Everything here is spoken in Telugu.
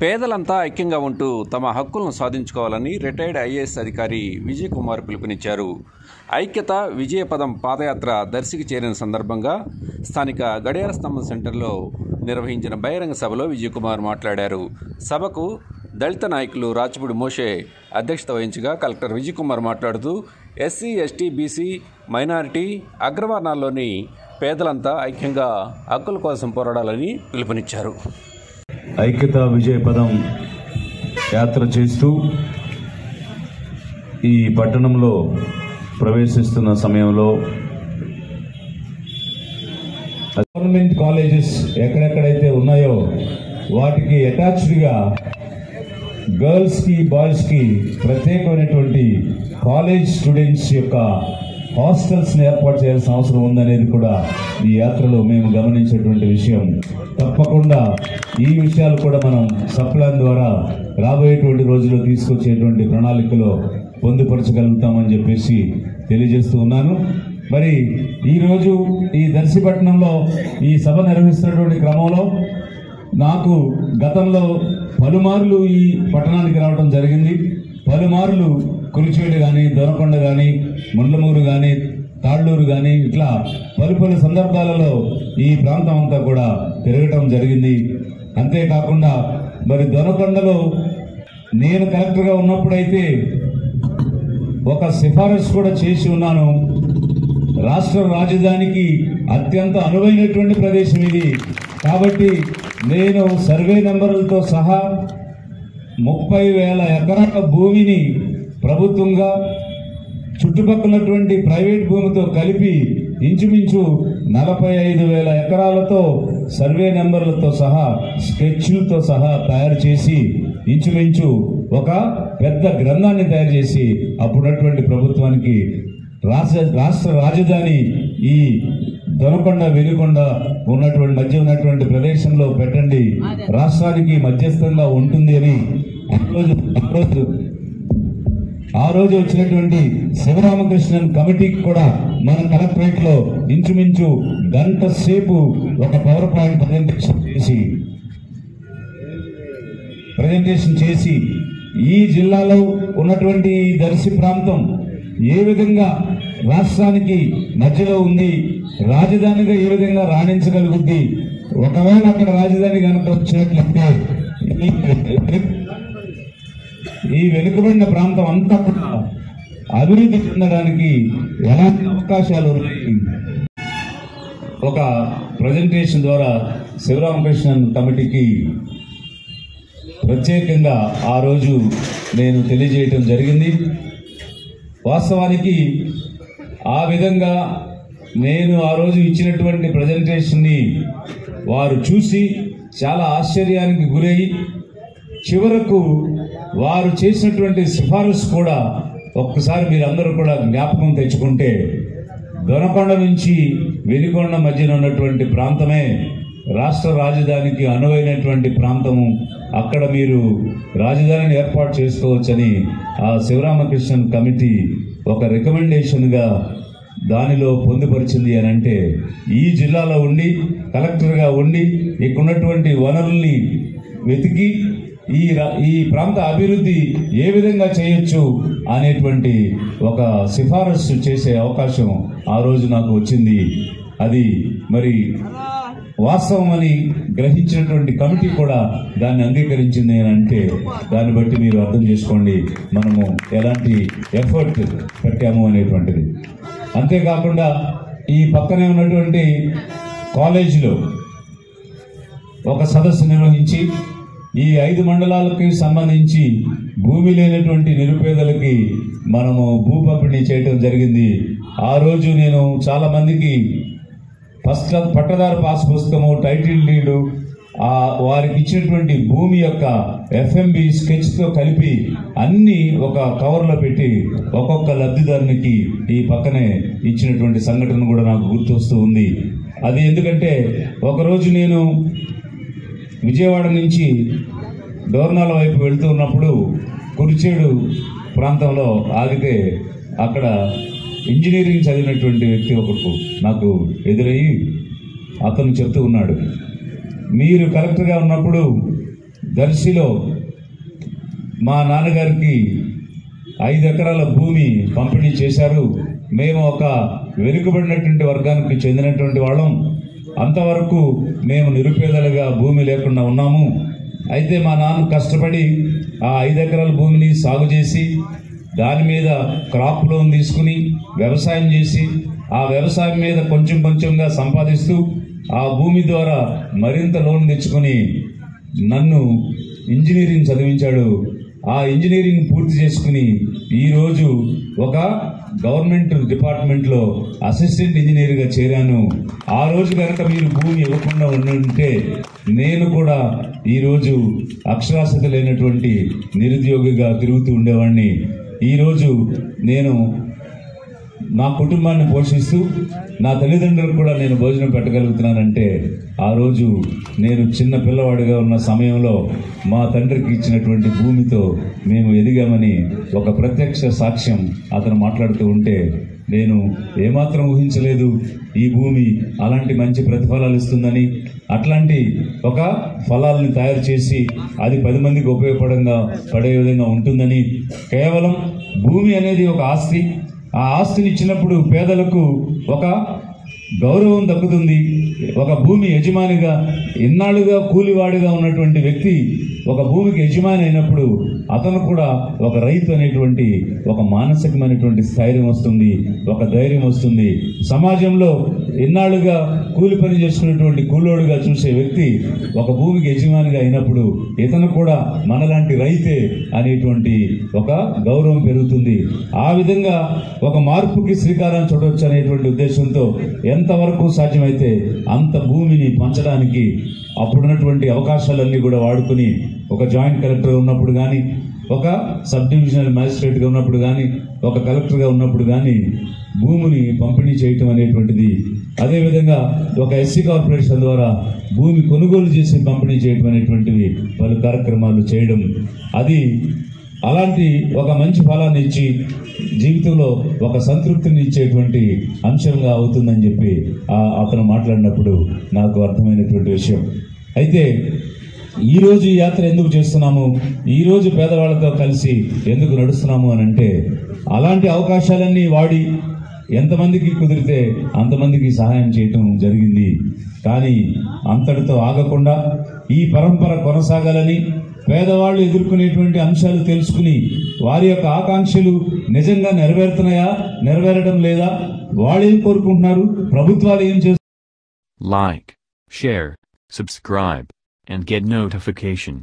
పేదలంతా ఐక్యంగా ఉంటూ తమ హక్కులను సాధించుకోవాలని రిటైర్డ్ ఐఏఎస్ అధికారి విజయ్ కుమార్ పిలుపునిచ్చారు ఐక్యత విజయపదం పాదయాత్ర దర్శికి చేరిన సందర్భంగా స్థానిక గడియార స్తంభం సెంటర్లో నిర్వహించిన బహిరంగ సభలో విజయ్ కుమార్ మాట్లాడారు సభకు దళిత నాయకులు రాచపూడి మోషే అధ్యక్షత వహించగా కలెక్టర్ విజయ్ కుమార్ మాట్లాడుతూ ఎస్సీ ఎస్టీ బీసీ మైనారిటీ అగ్రవర్ణాల్లోని పేదలంతా ఐక్యంగా హక్కుల కోసం పోరాడాలని పిలుపునిచ్చారు ఐక్యత విజయ పదం యాత్ర చేస్తూ ఈ పట్టణంలో ప్రవేశిస్తున్న సమయంలో గవర్నమెంట్ కాలేజెస్ ఎక్కడెక్కడైతే ఉన్నాయో వాటికి అటాచ్డ్గా గర్ల్స్కి బాయ్స్కి ప్రత్యేకమైనటువంటి కాలేజ్ స్టూడెంట్స్ యొక్క హాస్టల్స్ని ఏర్పాటు చేయాల్సిన అవసరం ఉందనేది కూడా ఈ యాత్రలో మేము గమనించేటువంటి విషయం తప్పకుండా ఈ విషయాలు కూడా మనం సప్లాన్ ద్వారా రాబోయేటువంటి రోజుల్లో తీసుకొచ్చేటువంటి ప్రణాళికలో పొందుపరచగలుగుతామని చెప్పేసి తెలియజేస్తూ ఉన్నాను మరి ఈరోజు ఈ దర్శిపట్నంలో ఈ సభ నిర్వహిస్తున్నటువంటి క్రమంలో నాకు గతంలో పలుమార్లు ఈ పట్టణానికి రావడం జరిగింది పలుమార్లు కురిచేడు కానీ దొరకొండ కానీ ముండ్లమూరు కానీ తాళ్ళూరు కానీ ఇట్లా పలు పలు సందర్భాలలో ఈ ప్రాంతం అంతా కూడా తిరగటం జరిగింది అంతేకాకుండా మరి దొరకొండలో నేను కలెక్టర్గా ఉన్నప్పుడైతే ఒక సిఫారసు కూడా చేసి ఉన్నాను రాష్ట్ర రాజధానికి అత్యంత అనువైనటువంటి ప్రదేశం ఇది కాబట్టి నేను సర్వే నెంబర్లతో సహా ముప్పై వేల ఎకరాల భూమిని ప్రభుత్వంగా చుట్టుపక్కలటువంటి ప్రైవేట్ భూమితో కలిపి ఇంచుమించు నలభై ఐదు వేల ఎకరాలతో సర్వే నెంబర్లతో సహా స్కెచ్లతో సహా తయారు చేసి ఇంచుమించు ఒక పెద్ద గ్రంథాన్ని తయారు చేసి అప్పుడున్నటువంటి ప్రభుత్వానికి రాష్ట్ర రాష్ట్ర రాజధాని ఈ దొనకొండ వెలుకొండ ఉన్నటువంటి మధ్య ఉన్నటువంటి ప్రదేశంలో పెట్టండి రాష్ట్రానికి మధ్యస్థంగా ఉంటుంది అని ఆ రోజు ఆ రోజు ఆ రోజు వచ్చినటువంటి శివరామకృష్ణన్ కమిటీకి కూడా మన కలెక్టరేట్ లో ఇంచుమించు గంట సేపు ఒక పవర్ పాయింట్ ప్రజెంటేషన్ చేసి ప్రజెంటేషన్ చేసి ఈ జిల్లాలో ఉన్నటువంటి ఈ దర్శి ప్రాంతం ఏ విధంగా రాష్ట్రానికి మధ్యలో ఉంది రాజధానిగా ఏ విధంగా రాణించగలుగుద్ది ఒకవేళ అక్కడ రాజధాని కనుక వచ్చినట్లయితే ఈ- ఈ వెనుకబడిన ప్రాంతం అంతా కూడా అభివృద్ధి చెందడానికి ఎలాంటి అవకాశాలు ఉన్నాయి ఒక ప్రజెంటేషన్ ద్వారా శివరామకృష్ణన్ కమిటీకి ప్రత్యేకంగా ఆ రోజు నేను తెలియజేయటం జరిగింది వాస్తవానికి ఆ విధంగా నేను ఆ రోజు ఇచ్చినటువంటి ప్రజెంటేషన్ని వారు చూసి చాలా ఆశ్చర్యానికి గురై చివరకు వారు చేసినటువంటి సిఫారసు కూడా ఒక్కసారి మీరందరూ కూడా జ్ఞాపకం తెచ్చుకుంటే దొనకొండ నుంచి వెలికొండ మధ్యన ఉన్నటువంటి ప్రాంతమే రాష్ట్ర రాజధానికి అనువైనటువంటి ప్రాంతము అక్కడ మీరు రాజధానిని ఏర్పాటు చేసుకోవచ్చని ఆ శివరామకృష్ణన్ కమిటీ ఒక రికమెండేషన్గా దానిలో పొందుపరిచింది అని అంటే ఈ జిల్లాలో ఉండి కలెక్టర్గా ఉండి ఇక్కడ ఉన్నటువంటి వనరుల్ని వెతికి ఈ రా- ఈ ప్రాంత అభివృద్ధి ఏ విధంగా చేయొచ్చు అనేటువంటి ఒక సిఫారసు చేసే అవకాశం ఆ రోజు నాకు వచ్చింది అది మరి వాస్తవమని గ్రహించినటువంటి కమిటీ కూడా దాన్ని అంగీకరించింది అని అంటే దాన్ని బట్టి మీరు అర్థం చేసుకోండి మనము ఎలాంటి ఎఫర్ట్ పెట్టాము అనేటువంటిది అంతేకాకుండా ఈ పక్కనే ఉన్నటువంటి కాలేజీలో ఒక సదస్సు నిర్వహించి ఈ ఐదు మండలాలకి సంబంధించి భూమి లేనటువంటి నిరుపేదలకి మనము భూ పంపిణీ చేయటం జరిగింది ఆ రోజు నేను చాలా మందికి ఫస్ట్ క్లాస్ పట్టదారు పాస్ పుస్తకము టైటిల్ డీడు ఆ వారికి ఇచ్చినటువంటి భూమి యొక్క ఎఫ్ఎంబి స్కెచ్ తో కలిపి అన్ని ఒక కవర్లో పెట్టి ఒక్కొక్క లబ్ధిదారునికి ఈ పక్కనే ఇచ్చినటువంటి సంఘటన కూడా నాకు గుర్తొస్తూ ఉంది అది ఎందుకంటే ఒకరోజు నేను విజయవాడ నుంచి డోర్నాల వైపు వెళ్తూ ఉన్నప్పుడు కురిచేడు ప్రాంతంలో ఆగితే అక్కడ ఇంజనీరింగ్ చదివినటువంటి వ్యక్తి ఒకరు నాకు ఎదురయ్యి అతను చెప్తూ ఉన్నాడు మీరు కలెక్టర్గా ఉన్నప్పుడు దర్శిలో మా నాన్నగారికి ఐదు ఎకరాల భూమి పంపిణీ చేశారు మేము ఒక వెనుకబడినటువంటి వర్గానికి చెందినటువంటి వాళ్ళం అంతవరకు మేము నిరుపేదలుగా భూమి లేకుండా ఉన్నాము అయితే మా నాన్న కష్టపడి ఆ ఐదు ఎకరాల భూమిని సాగు చేసి దాని మీద క్రాప్ లోన్ తీసుకుని వ్యవసాయం చేసి ఆ వ్యవసాయం మీద కొంచెం కొంచెంగా సంపాదిస్తూ ఆ భూమి ద్వారా మరింత లోన్ తెచ్చుకొని నన్ను ఇంజనీరింగ్ చదివించాడు ఆ ఇంజనీరింగ్ పూర్తి చేసుకుని ఈరోజు ఒక గవర్నమెంట్ డిపార్ట్మెంట్లో అసిస్టెంట్ ఇంజనీర్గా చేరాను ఆ రోజు కనుక మీరు భూమి ఇవ్వకుండా ఉండుంటే నేను కూడా ఈరోజు అక్షరాస్యత లేనటువంటి నిరుద్యోగిగా తిరుగుతూ ఉండేవాడిని ఈరోజు నేను నా కుటుంబాన్ని పోషిస్తూ నా తల్లిదండ్రులకు కూడా నేను భోజనం పెట్టగలుగుతున్నానంటే ఆ రోజు నేను చిన్న పిల్లవాడిగా ఉన్న సమయంలో మా తండ్రికి ఇచ్చినటువంటి భూమితో మేము ఎదిగామని ఒక ప్రత్యక్ష సాక్ష్యం అతను మాట్లాడుతూ ఉంటే నేను ఏమాత్రం ఊహించలేదు ఈ భూమి అలాంటి మంచి ప్రతిఫలాలు ఇస్తుందని అట్లాంటి ఒక ఫలాల్ని తయారు చేసి అది పది మందికి ఉపయోగపడంగా పడే విధంగా ఉంటుందని కేవలం భూమి అనేది ఒక ఆస్తి ఆ ఆస్తిని ఇచ్చినప్పుడు పేదలకు ఒక గౌరవం దక్కుతుంది ఒక భూమి యజమానిగా ఇన్నాళ్ళుగా కూలివాడిగా ఉన్నటువంటి వ్యక్తి ఒక భూమికి యజమాని అయినప్పుడు అతను కూడా ఒక రైతు అనేటువంటి ఒక మానసికమైనటువంటి స్థైర్యం వస్తుంది ఒక ధైర్యం వస్తుంది సమాజంలో ఇన్నాళ్ళుగా కూలి పని చేసుకునేటువంటి కూలోడుగా చూసే వ్యక్తి ఒక భూమికి యజమానిగా అయినప్పుడు ఇతను కూడా మనలాంటి రైతే అనేటువంటి ఒక గౌరవం పెరుగుతుంది ఆ విధంగా ఒక మార్పుకి శ్రీకారం చూడవచ్చు అనేటువంటి ఉద్దేశంతో ఎంతవరకు సాధ్యమైతే అంత భూమిని పంచడానికి అప్పుడున్నటువంటి అవకాశాలన్నీ కూడా వాడుకుని ఒక జాయింట్ కలెక్టర్ ఉన్నప్పుడు కానీ ఒక సబ్ డివిజనల్ మ్యాజిస్ట్రేట్గా ఉన్నప్పుడు కానీ ఒక కలెక్టర్గా ఉన్నప్పుడు కానీ భూమిని పంపిణీ చేయటం అనేటువంటిది అదేవిధంగా ఒక ఎస్సీ కార్పొరేషన్ ద్వారా భూమి కొనుగోలు చేసి పంపిణీ చేయడం అనేటువంటివి పలు కార్యక్రమాలు చేయడం అది అలాంటి ఒక మంచి ఫలాన్ని ఇచ్చి జీవితంలో ఒక సంతృప్తిని ఇచ్చేటువంటి అంశంగా అవుతుందని చెప్పి ఆ అతను మాట్లాడినప్పుడు నాకు అర్థమైనటువంటి విషయం అయితే ఈ రోజు ఈ యాత్ర ఎందుకు చేస్తున్నాము ఈ రోజు పేదవాళ్ళతో కలిసి ఎందుకు నడుస్తున్నాము అని అంటే అలాంటి అవకాశాలన్నీ వాడి ఎంతమందికి కుదిరితే అంతమందికి సహాయం చేయటం జరిగింది కానీ అంతటితో ఆగకుండా ఈ పరంపర కొనసాగాలని పేదవాళ్ళు ఎదుర్కొనేటువంటి అంశాలు తెలుసుకుని వారి యొక్క ఆకాంక్షలు నిజంగా నెరవేరుతున్నాయా నెరవేరడం లేదా వాళ్ళు ఏం కోరుకుంటున్నారు ప్రభుత్వాలు ఏం చేస్తున్నాయి Like, share, subscribe, and get notification.